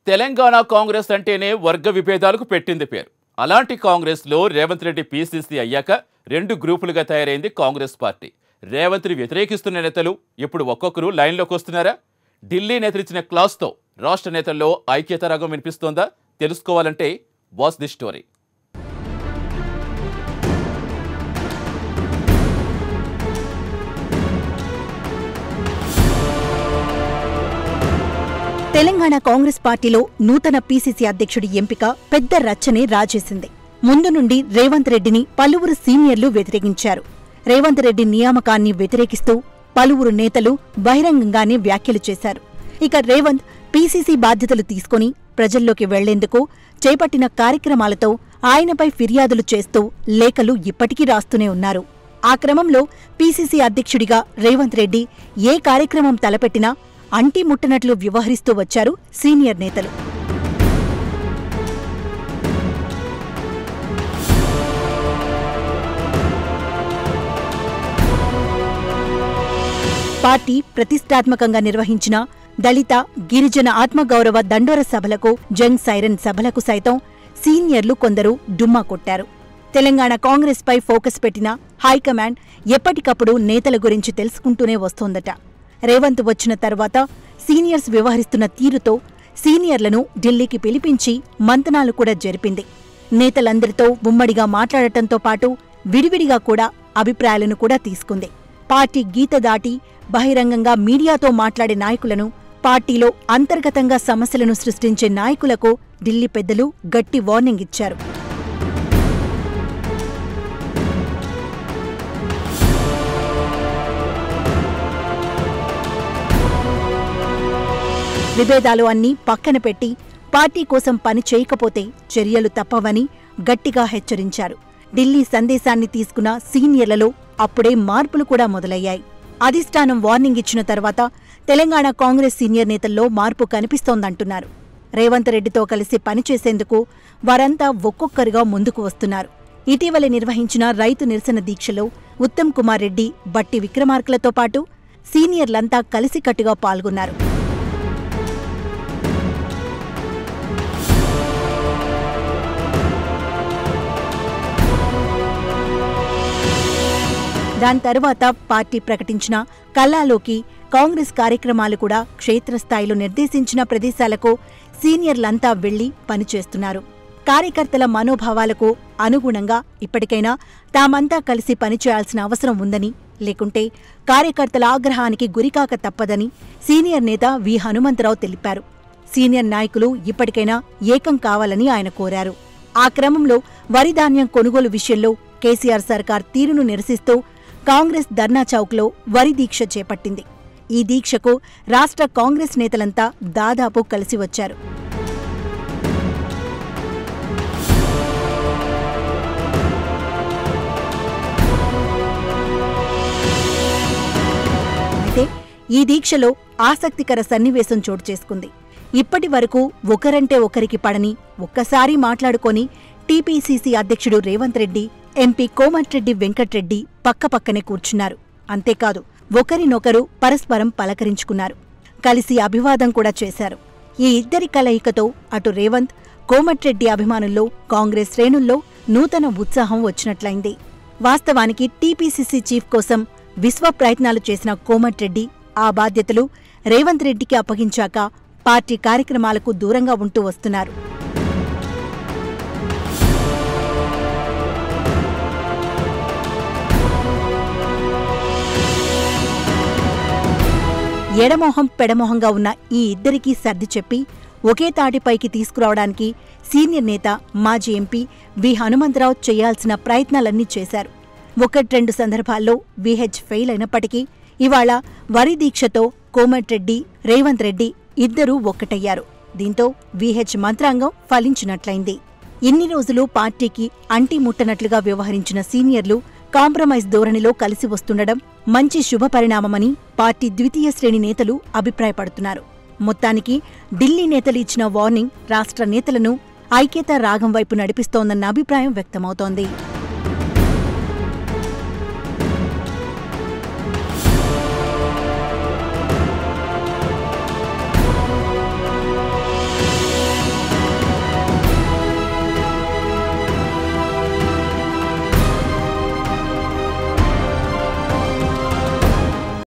తెలంగాణ కాంగ్రెస్ అంటేనే వర్గ విభేదాలకు పెట్టింది పేరు అలాంటి కాంగ్రెస్లో రేవంత్ రెడ్డి పీసీసీ అయ్యాక రెండు గ్రూపులుగా తయారైంది కాంగ్రెస్ పార్టీ రేవంత్ని వ్యతిరేకిస్తున్న నేతలు ఇప్పుడు ఒక్కొక్కరు లైన్లోకి వస్తున్నారా ఢిల్లీ నేతలు ఇచ్చిన క్లాస్తో రాష్ట్ర నేతల్లో ఐక్యత రాగం వినిపిస్తోందా తెలుసుకోవాలంటే was the story Telangana Congress పార్టీలో నూతన పీసీసీ అధ్యక్షుడి ఎంపిక పెద్ద రచ్చనే రాజేసింది ముందు నుండి రేవంత్ రెడ్డిని పలువురు సీనియర్లు వ్యతిరేకించారు రేవంత్ రెడ్డి నియామకాన్ని వ్యతిరేకిస్తూ పలువురు నేతలు బహిరంగంగానే వ్యాఖ్యలు చేశారు ఇక రేవంత్ పీసీసీ బాధ్యతలు తీసుకుని ప్రజల్లోకి వెళ్లేందుకు చేపట్టిన కార్యక్రమాలతో ఆయనపై ఫిర్యాదులు చేస్తూ లేఖలు ఇప్పటికీ రాస్తూనే ఉన్నారు ఆ క్రమంలో పీసీసీ అధ్యక్షుడిగా రేవంత్ రెడ్డి ఏ కార్యక్రమం తలపెట్టినా అంటి ముట్టనట్లు వ్యవహరిస్తూ వచ్చారు సీనియర్ నేతలు పార్టీ ప్రతిష్టాత్మకంగా నిర్వహించిన దళిత గిరిజన ఆత్మగౌరవ దండోర సభలకు జంగ్ సైరన్ సభలకు సైతం సీనియర్లు కొందరు డుమ్మా కొట్టారు తెలంగాణ కాంగ్రెస్పై ఫోకస్ పెట్టిన హైకమాండ్ ఎప్పటికప్పుడు నేతల గురించి తెలుసుకుంటూనే వస్తోందట రేవంత్ వచ్చిన తర్వాత సీనియర్స్ వ్యవహరిస్తున్న తీరుతో సీనియర్లను ఢిల్లీకి పిలిపించి మంతనాలు కూడా జరిపింది నేతలందరితో ఉమ్మడిగా మాట్లాడటంతో పాటు విడివిడిగా కూడా అభిప్రాయాలను కూడా తీసుకుంది పార్టీ గీత దాటి బహిరంగంగా మీడియాతో మాట్లాడే నాయకులను పార్టీలో అంతర్గతంగా సమస్యలను సృష్టించే నాయకులకు ఢిల్లీ పెద్దలు గట్టి వార్నింగ్ ఇచ్చారు విభేదాలు అన్నీ పక్కన పెట్టి పార్టీ కోసం పని చేయకపోతే చర్యలు తప్పవని గట్టిగా హెచ్చరించారు ఢిల్లీ సందేశాన్ని తీసుకున్న సీనియర్లలో అప్పుడే మార్పులు కూడా మొదలయ్యాయి అధిష్టానం వార్నింగ్ ఇచ్చిన తర్వాత తెలంగాణ కాంగ్రెస్ సీనియర్ నేతల్లో మార్పు కనిపిస్తోందంటున్నారు రేవంత్ రెడ్డితో కలిసి పనిచేసేందుకు వారంతా ఒక్కొక్కరుగా ముందుకు వస్తున్నారు ఇటీవల నిర్వహించిన రైతు నిరసన దీక్షలో ఉత్తమ్ కుమార్ రెడ్డి బట్టి విక్రమార్కలతో పాటు సీనియర్లంతా కలిసికట్టుగా పాల్గొన్నారు దాని తర్వాత పార్టీ ప్రకటించిన కల్లాలోకి కాంగ్రెస్ కార్యక్రమాలు కూడా క్షేత్రస్థాయిలో నిర్దేశించిన ప్రదేశాలకు సీనియర్లంతా వెళ్లి పనిచేస్తున్నారు కార్యకర్తల మనోభావాలకు అనుగుణంగా ఇప్పటికైనా తామంతా కలిసి పనిచేయాల్సిన అవసరం ఉందని లేకుంటే కార్యకర్తల ఆగ్రహానికి గురికాక తప్పదని సీనియర్ నేత వి హనుమంతరావు తెలిపారు సీనియర్ నాయకులు ఇప్పటికైనా ఏకం కావాలని ఆయన కోరారు ఆ క్రమంలో వరిధాన్యం కొనుగోలు విషయంలో కేసీఆర్ సర్కార్ తీరును నిరసిస్తూ కాంగ్రెస్ ధర్నా చౌక్లో వరి దీక్ష చేపట్టింది ఈ దీక్షకు రాష్ట్ర కాంగ్రెస్ నేతలంతా దాదాపు కలిసి వచ్చారు అయితే ఈ దీక్షలో ఆసక్తికర సన్నివేశం చోటు చేసుకుంది ఇప్పటి వరకు ఒకరంటే ఒకరికి పడని ఒక్కసారి మాట్లాడుకొని టీపీసీసీ అధ్యక్షుడు రేవంత్ రెడ్డి ఎంపీ కోమటిరెడ్డి వెంకట్రెడ్డి పక్కపక్కనే కూర్చున్నారు అంతేకాదు ఒకరినొకరు పరస్పరం పలకరించుకున్నారు కలిసి అభివాదం కూడా చేశారు ఈ ఇద్దరి కలయికతో అటు రేవంత్ కోమటిరెడ్డి అభిమానుల్లో కాంగ్రెస్ శ్రేణుల్లో నూతన ఉత్సాహం వచ్చినట్లయింది వాస్తవానికి టీపీసీసీ చీఫ్ కోసం విశ్వ ప్రయత్నాలు చేసిన కోమటిరెడ్డి ఆ బాధ్యతలు రేవంత్ రెడ్డికి అప్పగించాక పార్టీ కార్యక్రమాలకు దూరంగా ఉంటూ వస్తున్నారు ఎడమొహం పెడమొహంగా ఉన్న ఈ ఇద్దరికీ సర్ది చెప్పి ఒకే తాటిపైకి తీసుకురావడానికి సీనియర్ నేత మాజీ ఎంపీ వి హనుమంతరావు చేయాల్సిన ప్రయత్నాలన్నీ చేశారు ఒకట్రెండు సందర్భాల్లో విహెచ్ ఫెయిల్ అయినప్పటికీ ఇవాళ వరి దీక్షతో కోమటిరెడ్డి రేవంత్ రెడ్డి ఇద్దరూ ఒక్కటయ్యారు దీంతో విహెచ్ మంత్రాంగం ఫలించినట్లయింది ఇన్ని రోజులు పార్టీకి అంటి ముట్టనట్లుగా వ్యవహరించిన సీనియర్లు కాంప్రమైజ్ ధోరణిలో కలిసి వస్తుండడం మంచి శుభపరిణామమని పార్టీ ద్వితీయ శ్రేణి నేతలు అభిప్రాయపడుతున్నారు మొత్తానికి ఢిల్లీ నేతలు ఇచ్చిన వార్నింగ్ రాష్ట్ర నేతలను ఐక్యతా రాగం వైపు నడిపిస్తోందన్న అభిప్రాయం వ్యక్తమవుతోంది